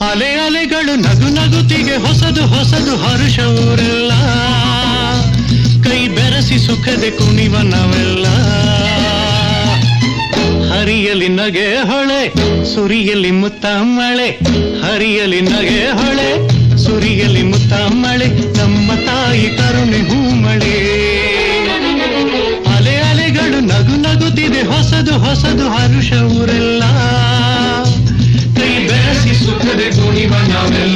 ಅಲೆ ಅಲೆಗಳು ನಗು ನಗುತ್ತಿಗೆ ಹೊಸದು ಹೊಸದು ಹರುಷ ಊರೆಲ್ಲ ಕೈ ಬೆರೆಸಿ ಸುಖದೆ ಕುಣಿವ ನಾವೆಲ್ಲ ಹರಿಯಲಿ ನಗೆ ಹೊಳೆ ಸುರಿಯಲಿ ಮುತ್ತ ಮಳೆ ಹರಿಯಲಿ ನಗೆ ಹೊಳೆ ಸುರಿಯಲಿ ಮುತ್ತ ಮಳೆ ನಮ್ಮ ತಾಯಿ ಕರುಣೆ ಹೂಮಳೆ ಅಲೆ ಅಲೆಗಳು ನಗು ನಗುತ್ತಿದೆ ಹೊಸದು ಹೊಸದು ಹರುಷ ಊರೆಲ್ಲ ಕೈ ಬೆರೆಸಿ ಸುಖದೆ ಕುಣಿವ ನಾವೆಲ್ಲ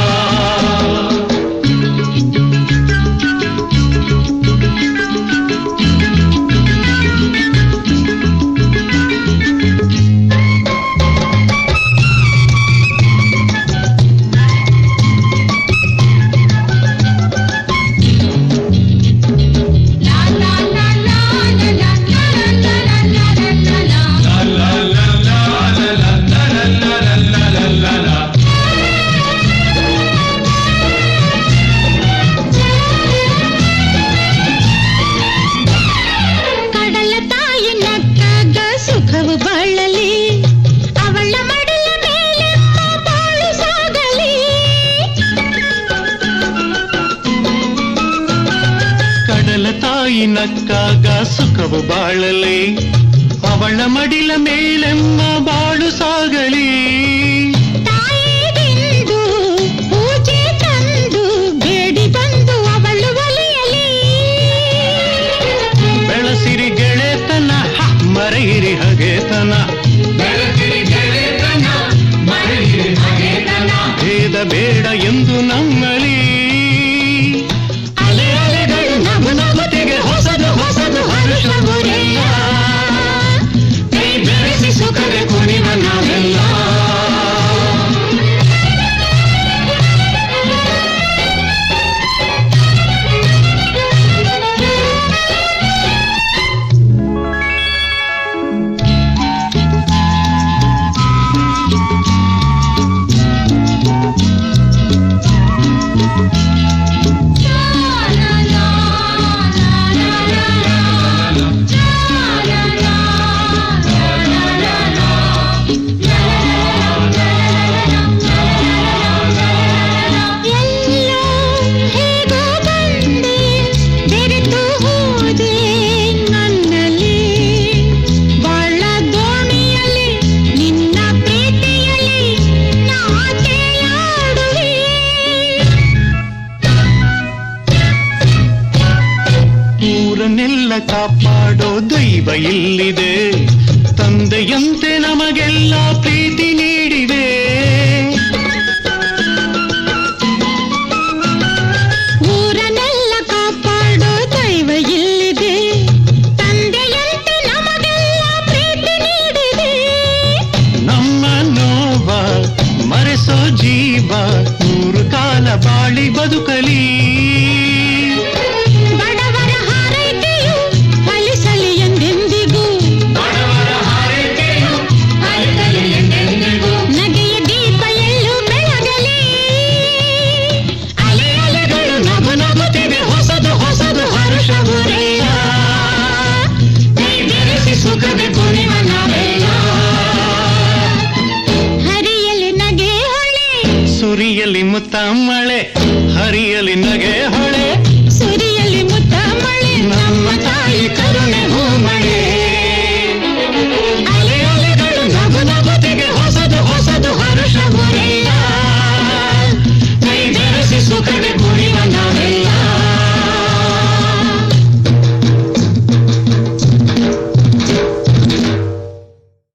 ಕಡಲ ತಾಯಿ ನಕ್ಕಾಗ ಸುಖವು ಬಾಳಲಿ ಅವಳ ಮಡಲ ಮೇಲೆ ಬಾಳು ಸಾಗಲಿ ಕಡಲ ತಾಯಿ ನಕ್ಕಾಗ ಸುಖವು ಬಾಳಲಿ ಅವಳ ಮಡಿಲ ಮೇಲೆಮ್ಮ ಬಾಳು ಸಾಗಲಿ ತಾಯಿಗೆಂದು ಪೂಜೆ ತಂದು ಬೇಡಿ ಬಂದು ಅವಳು ಒಲಿಯಲಿ ಬೆಳಸಿರಿ ಗೆಳೆತನ ಹ, ಮರೆಯಿರಿ ಹಗೆತನ ಭೇದ ಬೇಡ ಎಂದು ನಮ್ಮಲಿ ಅಲೆ ಅಲೆಗಳು ನಗು ನಗುತ್ತಿಗೆ ಹೊಸದು ಹೊಸದು ಹರುಷ ಊರೆಲ್ಲ. ಕೈ ಬೆರೆಸಿ ಸುಖದೆ ಕುಣಿವ ನಾವೆಲ್ಲ ಎಲ್ಲೋ ಹೇಗೋ ಬಂದೆ ಬೆರೆತು ಹೋದೆ ನನ್ನಲ್ಲಿ ಬಾಳ ದೋಣಿಯಲ್ಲಿ ನಿನ್ನ ಪ್ರೀತಿಯಲ್ಲಿ ನಾ ತೇಲಾಡುವೆ ಊರನ್ನೆಲ್ಲ ಕಾಪಾಡೋ ದೈವ ಇಲ್ಲಿದೆ ತಂದೆಯಂತೆ ನಮಗೆಲ್ಲ ಪ್ರೀತಿ ನೀಡಿದೆ ಊರನ್ನೆಲ್ಲ ಕಾಪಾಡೋ ದೈವ ಇಲ್ಲಿದೆ ತಂದೆಯಂತೆ ನಮಗೆಲ್ಲ ಪ್ರೀತಿ ನೀಡಿದೆ ನಮ್ಮ ನೋವ ಮರೆಸೋ ಜೀವ ನೂರು ಕಾಲ ಬಾಳಿ ಬದುಕಲಿ ಬಡವರ ಹಾರೈಕೆಯು ಫಲಿಸಲಿ ಎಂದೆಂದಿಗೂ ನಗೆಯ ದೀಪ ಎಲ್ಲೂ ಬೆಳಗಲಿ ಅಲೆ ಅಲೆಗಳು ನಗು ನಗುತ್ತಿವೆ ಹೊಸದು ಹೊಸದು ಹರುಷ ಊರೆಲ್ಲ. ಕೈ ಬೆರೆಸಿ ಸುಖದ ಕುಣಿವ ನಾವೆಲ್ಲ. ಹರಿಯಲಿ ನಗೆ ಹೊಳೆ ಸುರಿಯಲಿ ಮುತ್ತ ಮಳೆ ಹರಿಯಲಿ ನಗೆ